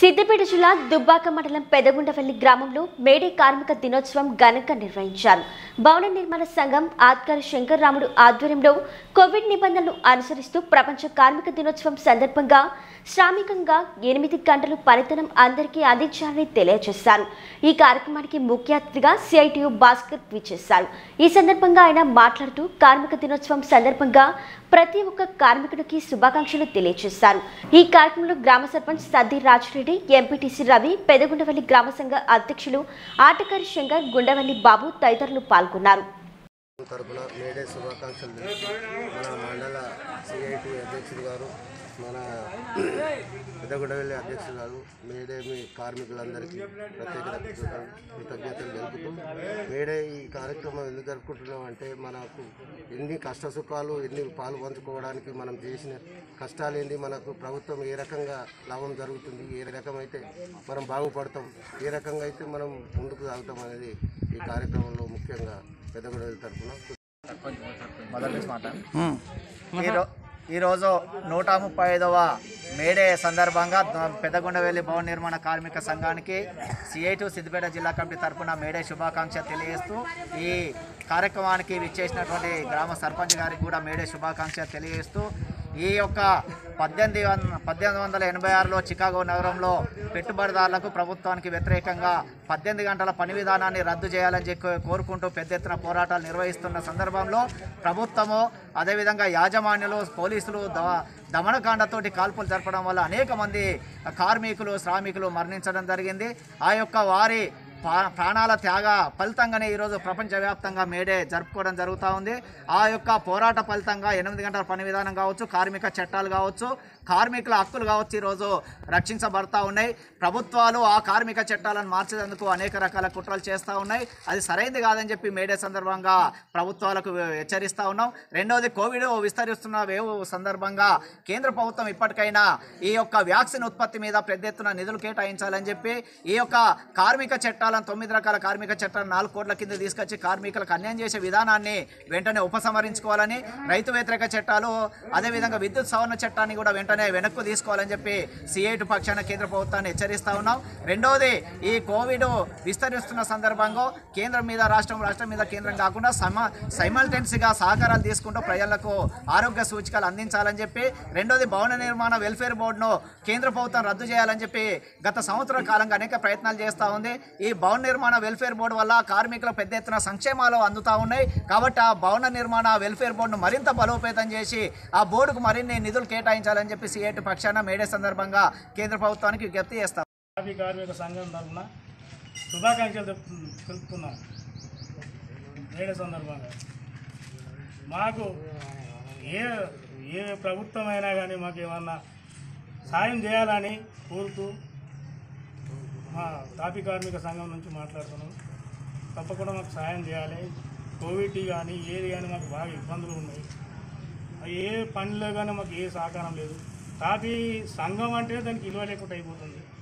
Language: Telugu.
సిద్దిపేట జిల్లా దుబ్బాక మండలం పెదగుండవల్లి గ్రామంలో మేడే కార్మిక దినోత్సవం ఘనంగా నిర్వహించారు భవన నిర్మాణ సంఘం ఆత్కారి శంకర్ రాముడు ఆధ్వర్యంలో కోవిడ్ నిబంధనలు అనుసరిస్తూ ప్రపంచ కార్మిక దినోత్సవం సందర్భంగా శ్రామికంగా ఎనిమిది గంటలు పనితనం అందరికీ అందించాలని తెలియజేశారు ఈ కార్యక్రమానికి ముఖ్య అతిథిగా సిఐటియు భాస్కర్ విచ్చేశారు ఈ సందర్భంగా ఆయన మాట్లాడుతూ కార్మిక దినోత్సవం సందర్భంగా ప్రతి ఒక్క కార్మికుడికి శుభాకాంక్షలు తెలియజేశారు ఈ కార్యక్రమంలో గ్రామ సర్పంచ్ సద్ది రాజరెడ్డి ఎంపీటీసీ రవి పెదగుండవల్లి గ్రామ సంఘ అధ్యక్షులు ఆటకారి శంకర్ గుండవల్లి బాబు తదితరులు పాల్గొన్నారు తరపున మేడే శుభాకాంక్షలు తెలుపుతూ మన మండల సిఐటి అధ్యక్షుడు గారు మన పెద్దగుండవెల్లి అధ్యక్షుడు గారు మేడే మీ కార్మికులందరికీ ప్రత్యేక కృతజ్ఞతలు కృతజ్ఞతలు తెలుపుతూ మేడే ఈ కార్యక్రమం ఎందుకు జరుపుకుంటున్నాం అంటే మనకు ఎన్ని కష్ట సుఖాలు ఎన్ని పాలు పంచుకోవడానికి మనం చేసిన కష్టాలు ఏంది మనకు ప్రభుత్వం ఏ రకంగా లాభం జరుగుతుంది ఏ రకమైతే మనం బాగుపడతాం ఏ రకంగా అయితే మనం ముందుకు సాగుతాం అనేది ఈ కార్యక్రమంలో ముఖ్యంగా పెద్దగొడవల తరఫున మొదటి నుంచి మాట్లాడు ఈరో- ఈరోజు నూట ముప్పై ఐదవ మేడే సందర్భంగా ద- పెద్దగొండవెల్లి భవన నిర్మాణ కార్మిక సంఘానికి సిఐటు సిద్దిపేట జిల్లా కమిటీ తరఫున మేడే శుభాకాంక్ష తెలియజేస్తూ ఈ కార్యక్రమానికి విచ్చేసినటువంటి గ్రామ సర్పంచ్ గారికి కూడా మేడే శుభాకాంక్ష తెలియజేస్తూ ఈ యొక్క పద్దెనిమిది వం- పద్దెనిమిది వందల ఎనభై ఆరులో చికాగో నగరంలో పెట్టుబడిదారులకు ప్రభుత్వానికి వ్యతిరేకంగా పద్దెనిమిది గంటల పని విధానాన్ని రద్దు చేయాలని చెప్పి కోరుకుంటూ పెద్ద ఎత్తున పోరాటాలు నిర్వహిస్తున్న సందర్భంలో ప్రభుత్వము అదేవిధంగా యాజమాన్యులు పోలీసులు ద- దమనకాండతోటి కాల్పులు జరపడం వల్ల అనేక మంది కార్మికులు శ్రామికులు మరణించడం జరిగింది ఆ యొక్క వారి పా- ప్రాణాల త్యాగ ఫలితంగానే ఈరోజు ప్రపంచవ్యాప్తంగా మేడే జరుపుకోవడం జరుగుతూ ఉంది ఆ యొక్క పోరాట ఫలితంగా ఎనిమిది గంటల పని విధానం కావచ్చు కార్మిక చట్టాలు కావచ్చు కార్మికుల హక్కులు కావచ్చు ఈరోజు రక్షించబడతా ఉన్నాయి ప్రభుత్వాలు ఆ కార్మిక చట్టాలను మార్చేందుకు అనేక రకాల కుట్రలు చేస్తూ ఉన్నాయి అది సరైనది కాదని చెప్పి మేడే సందర్భంగా ప్రభుత్వాలకు హెచ్చరిస్తూ ఉన్నాం రెండవది కోవిడ్ విస్తరిస్తున్న వేవ్ సందర్భంగా కేంద్ర ప్రభుత్వం ఇప్పటికైనా ఈ యొక్క వ్యాక్సిన్ ఉత్పత్తి మీద పెద్ద ఎత్తున నిధులు కేటాయించాలని చెప్పి ఈ యొక్క కార్మిక చట్టాలను తొమ్మిది రకాల కార్మిక చట్టాలను నాలుగు కోట్ల కింద తీసుకొచ్చి కార్మికులకు అన్యాయం చేసే విధానాన్ని వెంటనే ఉపసంహరించుకోవాలని రైతు వ్యతిరేక చట్టాలు అదేవిధంగా విద్యుత్ సవరణ చట్టాన్ని కూడా వెంటనే వెనక్కు తీసుకోవాలని చెప్పి సిఐటు పక్షాన కేంద్ర ప్రభుత్వాన్ని హెచ్చరిస్తా ఉన్నాం రెండవది ఈ కోవిడ్ విస్తరిస్తున్న సందర్భంగా కేంద్రం మీద రాష్ట్రం రాష్ట్రం మీద కేంద్రం కాకుండా సమ సైమల్టెన్సీగా సహకారాలు తీసుకుంటూ ప్రజలకు ఆరోగ్య సూచికలు అందించాలని చెప్పి రెండోది భవన నిర్మాణ వెల్ఫేర్ బోర్డును కేంద్ర ప్రభుత్వం రద్దు చేయాలని చెప్పి గత సంవత్సర కాలంగా అనేక ప్రయత్నాలు చేస్తూ ఉంది ఈ భవన నిర్మాణ వెల్ఫేర్ బోర్డు వల్ల కార్మికుల పెద్ద ఎత్తున సంక్షేమాలు అందుతూ ఉన్నాయి కాబట్టి ఆ భవన నిర్మాణ వెల్ఫేర్ బోర్డును మరింత బలోపేతం చేసి ఆ బోర్డుకు మరిన్ని నిధులు కేటాయించాలని చెప్పి సిఐటి పక్షాన మేడే సందర్భంగా కేంద్ర ప్రభుత్వానికి విజ్ఞప్తి చేస్తాం కాఫీ కార్మిక సంఘం తరఫున శుభాకాంక్షలు తెలుపు తెలుపుతున్నాం నేడే సందర్భంగా మాకు ఏ ఏ ప్రభుత్వం అయినా కానీ మాకు ఏమన్నా సాయం చేయాలని కోరుతూ మా కాఫీ కార్మిక సంఘం నుంచి మాట్లాడుతున్నాం తప్పకుండా మాకు సాయం చేయాలి కోవిడ్ కానీ ఏది కానీ మాకు బాగా ఇబ్బందులు ఉన్నాయి ఏ పనిలో కానీ మాకు ఏ సహకారం లేదు కాఫీ సంఘం అంటే దానికి విలువ లేకుండా అయిపోతుంది